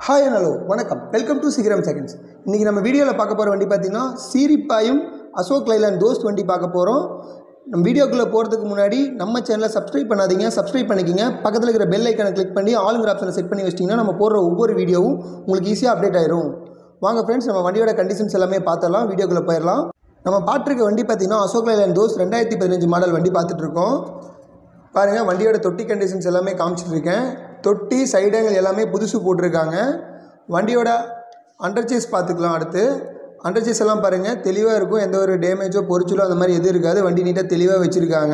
hi hello வணக்கம் welcome to Sigaram seconds இன்றைக்கி நம்ம வீடியோவில் பார்க்க போகிற வண்டி பார்த்தீங்கன்னா சீரிப்பாயும் அசோக் லைலாண்ட் தோஸ்த் வண்டி பார்க்க போகிறோம் நம்ம வீடியோக்குள்ளே போகிறதுக்கு முன்னாடி நம்ம சேனலை சப்ஸ்கிரைப் பண்ணாதீங்க சப்ஸ்கிரைப் பண்ணிக்கங்க பக்கத்தில் இருக்கிற பெல் ஐக்கனை கிளிக் பண்ணி ஆளுங்கிற ஆப்ஷனை செட் பண்ணி வச்சிட்டிங்கன்னா நம்ம போடுற ஒவ்வொரு வீடியோவும் உங்களுக்கு ஈஸியாக அப்டேட் ஆயிரும் வாங்க ஃப்ரெண்ட்ஸ் நம்ம வண்டியோட கண்டிஷன்ஸ் எல்லாமே பார்த்துடலாம் வீடியோக்குள்ளே போயிடலாம் நம்ம பார்த்துருக்க வண்டி பார்த்தீங்கன்னா அசோக் லைலாண்ட் தோஸ்த் ரெண்டாயிரத்தி பதினஞ்சு மாடல் வண்டி பார்த்துட்டு இருக்கோம் பாருங்கள் வண்டியோட தொட்டி கண்டிஷன்ஸ் எல்லாமே காமிச்சிட்டு இருக்கேன் தொட்டி சைடுங்கள் எல்லாமே புதுசு போட்டிருக்காங்க வண்டியோட அண்டர்ச்சேஸ் பார்த்துக்கலாம் அடுத்து அண்டர்ச்சேஸ் எல்லாம் பாருங்கள் தெளிவாக இருக்கும் எந்த ஒரு டேமேஜோ பொறிச்சலோ அந்த மாதிரி எதுவும் இருக்காது வண்டி நீட்டாக தெளிவாக வச்சுருக்காங்க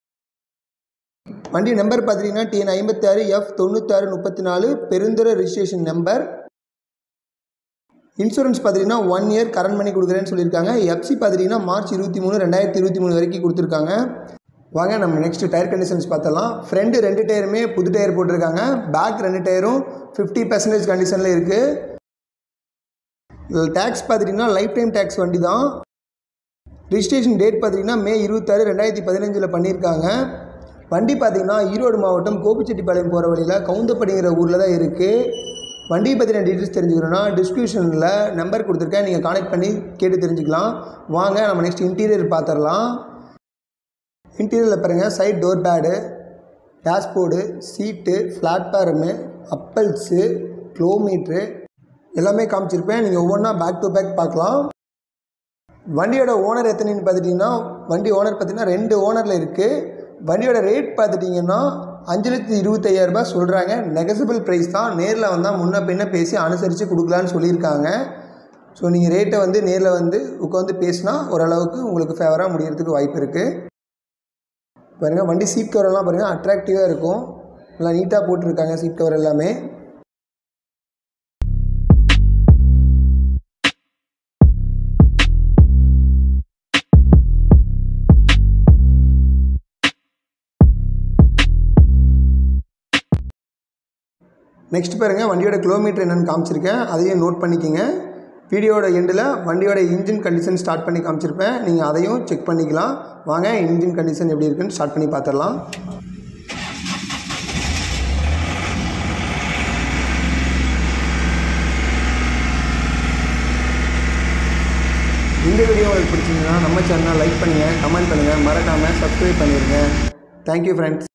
வண்டி நம்பர் பார்த்தீங்கன்னா டிஎன் ஐம்பத்தாறு எஃப் தொண்ணூத்தாறு முப்பத்தி நாலு பெருந்துறை ரிஜிஸ்ட்ரேஷன் நம்பர் இன்சூரன்ஸ் பார்த்தீங்கன்னா ஒன் இயர் கரண்ட் பண்ணி கொடுக்குறேன்னு சொல்லியிருக்காங்க எஃப்சி பார்த்தீங்கன்னா மார்ச் இருபத்தி மூணு ரெண்டாயிரத்தி இருபத்தி மூணு வரைக்கும் கொடுத்துருக்காங்க வாங்க நம்ம நெக்ஸ்ட் டயர் கண்டிஷன்ஸ் பார்த்தலாம் ஃப்ரண்ட் ரெண்டு டயருமே புது டயர் போட்டிருக்காங்க பேக் ரெண்டு டயரும் ஃபிஃப்டி பர்சன்டேஜ் கண்டிஷனில் இருக்குது டேக்ஸ் பார்த்துட்டிங்கன்னா லைஃப் டைம் டேக்ஸ் வண்டி தான் ரிஜிஸ்ட்ரேஷன் டேட் பார்த்தீங்கன்னா மே இருபத்தாறு ரெண்டாயிரத்தி பதினஞ்சில் பண்ணியிருக்காங்க வண்டி பார்த்தீங்கன்னா ஈரோடு மாவட்டம் கோபிச்செட்டிப்பாளையம் போகிற வழியில் கவுந்தப்படிங்கிற ஊரில் தான் இருக்குது வண்டியை பற்றின டீட்டெயில்ஸ் தெரிஞ்சுக்கணுன்னா டிஸ்கிரிப்ஷனில் நம்பர் கொடுத்துருக்கேன் நீங்கள் கான்டெக்ட் பண்ணி கேட்டு தெரிஞ்சுக்கலாம் வாங்க நம்ம நெக்ஸ்ட் இன்டீரியர் பார்த்துடலாம் இன்டீரியரில் பாருங்கள் side door pad dashboard seat platform அப்பல்ஸு கிலோமீட்ரு எல்லாமே காமிச்சிருப்பேன் நீங்கள் ஒவ்வொன்றா பேக் டு பேக் பார்க்கலாம் வண்டியோட ஓனர் எத்தனைன்னு பார்த்துட்டிங்கன்னா வண்டி ஓனர் பார்த்தீங்கன்னா ரெண்டு ஓனரில் இருக்குது வண்டியோட ரேட் பார்த்துட்டிங்கன்னா அஞ்சு லட்சத்தி இருபத்தையாயிரரூபா சொல்கிறாங்க நெகசிபிள் ப்ரைஸ் தான் நேரில் வந்தால் முன்ன பின்ன பேசி அனுசரித்து கொடுக்கலான்னு சொல்லியிருக்காங்க ஸோ நீங்கள் ரேட்டை வந்து நேரில் வந்து உட்காந்து பேசினா ஓரளவுக்கு உங்களுக்கு ஃபேவராக முடியறதுக்கு வாய்ப்பு இருக்குது பாருங்கள் வண்டி சீட் கவரெல்லாம் பாருங்கள் அட்ராக்டிவாக இருக்கும் நல்லா நீட்டாக போட்டிருக்காங்க சீட் கவர் எல்லாமே நெக்ஸ்ட் பாருங்கள் வண்டியோட கிலோமீட்டர் என்னென்னு காமிச்சிருக்கேன் அதையும் நோட் பண்ணிக்கோங்க வீடியோட எண்டில் வண்டியோட இன்ஜின் கண்டிஷன் ஸ்டார்ட் பண்ணி காமிச்சிருப்பேன் நீங்கள் அதையும் செக் பண்ணிக்கலாம் வாங்க இன்ஜின் கண்டிஷன் எப்படி இருக்குன்னு ஸ்டார்ட் பண்ணி பார்த்துடலாம் இந்த வீடியோ உங்களுக்கு பிடிச்சிருந்ததுன்னா நம்ம சேனலை லைக் பண்ணுங்கள் கமெண்ட் பண்ணுங்கள் மறக்காமல் சப்ஸ்கிரைப் பண்ணிடுங்க தேங்க்யூ ஃப்ரெண்ட்ஸ்